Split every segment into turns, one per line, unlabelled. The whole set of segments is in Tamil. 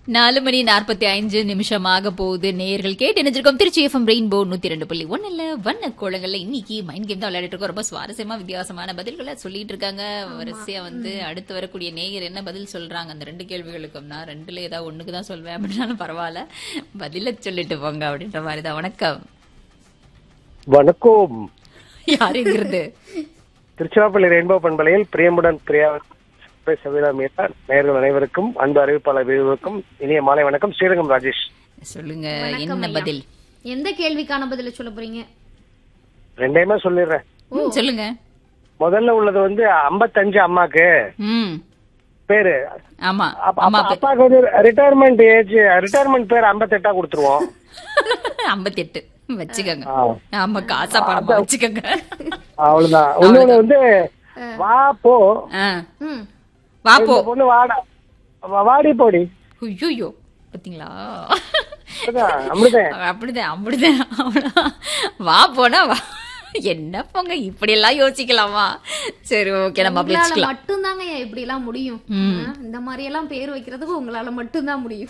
நாலு மணி நாற்பத்தி ஐந்து நிமிஷமாக போகுது நேர்கள் கேட்டு நினைச்சிருக்கோம் திருச்சி எஃப்எம் ரெயின்போ நூத்தி ரெண்டு புள்ளி ஒன்னு இல்ல வண்ண கோலங்கள்ல இன்னைக்கு மைண்ட் கேம் தான் விளையாடிட்டு இருக்கோம் ரொம்ப சுவாரஸ்யமா வித்தியாசமான பதில்களை சொல்லிட்டு இருக்காங்க வரிசையா வந்து அடுத்து வரக்கூடிய நேயர் என்ன பதில் சொல்றாங்க அந்த ரெண்டு கேள்விகளுக்கும் நான் ரெண்டுல ஏதாவது ஒண்ணுக்கு தான் சொல்வேன் அப்படின்னாலும் பரவாயில்ல பதில சொல்லிட்டு போங்க அப்படின்ற மாதிரி தான் வணக்கம்
வணக்கம்
யாருங்கிறது
திருச்சிராப்பள்ளி ரெயின்போ பண்பலையில் பிரியமுடன் பிரியா சவிதா மீரா நேயர்கள் அனைவருக்கும் அன்பு அறிவிப்பாளர் இருவருக்கும் இனிய மாலை வணக்கம் ஸ்ரீரங்கம் ராஜேஷ்
சொல்லுங்க
வணக்கம்
என்ன
ஐயா.
பதில்
எந்த கேள்விக்கான பதில சொல்ல போறீங்க
ரெண்டையுமே சொல்லிடுறேன்
ம், சொல்லுங்க
முதல்ல உள்ளது வந்து ஐம்பத்தஞ்சு அம்மாக்கு
ம்
பேரு
ஆமா
அப்ப-
அம்மா
அப்ப- அப்பாக்கு வந்து ரிட்டையர்மெண்ட் ஏஜ் ரிட்டையர்மெண்ட் பேர் ஐம்பத்தெட்டா கொடுத்துருவோம்
ஐம்பத்தி எட்டு வச்சுக்கோங்க
ஆ.
ஆமா காசா பணமா வச்சுக்கோங்க
அவ்வளவுதான் இன்னொன்னு வந்து வா போ
ஆ.
ம்
வா போ
இந்த பொண்ணு வாடா வா- வாடி போடி
ஐயோ பாத்தீங்களா
அதான், அமிர்தம்
அப்படிதான் அப்படிதான் அவ்வளவுதான். வா போனா வா என்ன போங்க இப்படி எல்லாம் யோசிக்கலாமா சரி ஓகே நம்ம அப்படி
உங்களால
வச்சுக்கலாம்
மட்டும்தாங்க ஐயா இப்படி எல்லாம் முடியும் ஆ, இந்த மாதிரி எல்லாம் பேர் வைக்கிறதுக்கு உங்களால மட்டும்தான் முடியும்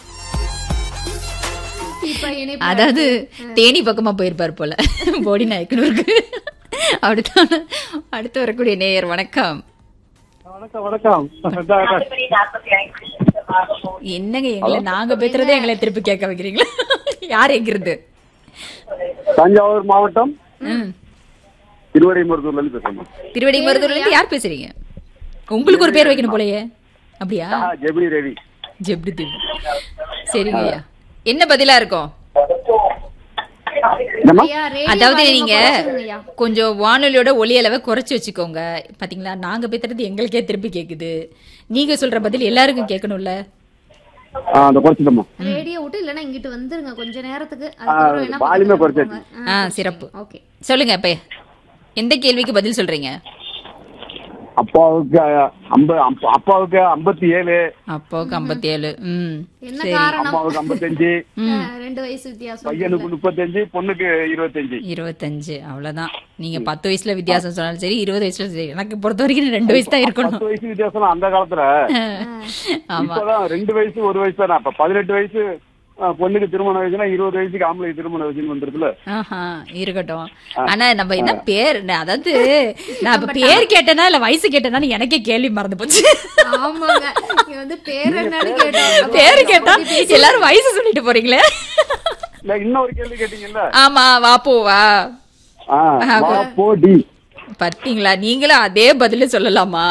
இப்ப இணைப்பு
அதாவது தேனி பக்கமா போயிருப்பாரு போல போடி நாயக்கனூருக்கு அடுத்த அடுத்து வரக்கூடிய நேயர் வணக்கம்
வணக்கம் வணக்கம்
என்னங்க எங்களை நாங்க பேசுறதே எங்களை திருப்பி கேட்க வைக்கிறீங்களா யார் எங்கிறது
தஞ்சாவூர் மாவட்டம்
ம்.
திருவடைமருதூர்ல இருந்து பேசுறேன்
திருவடி மருதூர்ல இருந்து யார் பேசுறீங்க உங்களுக்கு ஒரு பேர் வைக்கணும் போலயே அப்படியா
ஆ, ஜெமினி ரவி
ஜெப்டி தேவி சரிங்க ஐயா என்ன பதிலா இருக்கும்
என்னம்மா
ஐயா, radio
அதாவது
volume
நீங்க
குறைச்சிருங்க ஐயா.
கொஞ்சம் வானொலியோட ஒலி அளவை குறைச்சு வச்சுக்கோங்க பாத்தீங்களா நாங்க பேசுறது எங்களுக்கே திருப்பி கேக்குது நீங்க சொல்ற பதில் எல்லாருக்கும் கேட்கணும்ல
ஆ, அந்த குறைச்சிட்டம்மா
ரேடியோ விட்டு இல்லனா இங்கிட்டு வந்துருங்க கொஞ்ச நேரத்துக்கு அதுக்கப்புறம் வேணா
வால்யூமே
பக்கத்துல
குறைச்சாச்சு.
போங்க.
ஆ சிறப்பு
ஓகே
சொல்லுங்க இப்ப எந்த கேள்விக்கு பதில் சொல்றீங்க
அப்பாவுக்கு ஐம்ப- அப்பா- அப்பாவுக்கு ஐம்பத்தி ஏழு
அப்பாவுக்கு ஐம்பத்தி ஏழு ம்
என்ன
சரி
காரணம்
அம்மாவுக்கு ஐம்பத்தஞ்சு
ஆ, ரெண்டு வயசு வித்தியாசம்
பையனுக்கு முப்பத்தஞ்சு பொண்ணுக்கு இருபத்தஞ்சு
இருபத்தஞ்சு அவ்வளவுதான் நீங்க பத்து வயசுல வித்தியாசம் சொன்னாலும் சரி இருபது வயசுல சரி எனக்கு பொறுத்த வரைக்கும் ரெண்டு வயசு தான் இருக்கணும்
பத்து வயசு வித்தியாசம் அந்த காலத்துல
ஆமா
இப்பதான் ரெண்டு வயசு ஒரு வயசு தானே அப்ப பதினெட்டு வயசு ஆ, பொண்ணுக்கு திருமண வயசுனா இருபது வயசுக்கு ஆம்பளைக்கு திருமண வயசுன்னு வந்துருக்குல்ல
ஆஹா இருக்கட்டும் ஆனா நம்ம என்ன பேர் நான் அதாவது நான் இப்ப பேர் கேட்டேனா இல்ல வயசு கேட்டேனா எனக்கே கேள்வி மறந்து போச்சு
ஆமாங்க இங்க வந்து பேர் என்னன்னு கேட்டோம்
பேரு கேட்டா எல்லாரும் வயசு சொல்லிட்டு போறீங்களே
இல்ல இன்னொரு கேள்வி கேட்டீங்கல்ல
ஆமா வா போவா
ஆ, வா, போ டி
பாத்தீங்களா நீங்களும் அதே பதில சொல்லலாமா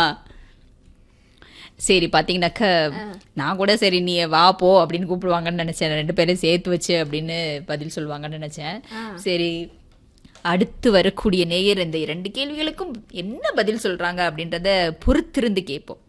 சரி பாத்தீங்கன்னாக்க நான் கூட சரி நீ வா போ அப்படின்னு கூப்பிடுவாங்கன்னு நினைச்சேன் ரெண்டு பேரும் சேர்த்து வச்சு அப்படின்னு பதில் சொல்லுவாங்கன்னு நினைச்சேன் சரி அடுத்து வரக்கூடிய நேயர் இந்த இரண்டு கேள்விகளுக்கும் என்ன பதில் சொல்றாங்க அப்படின்றத பொறுத்திருந்து கேட்போம்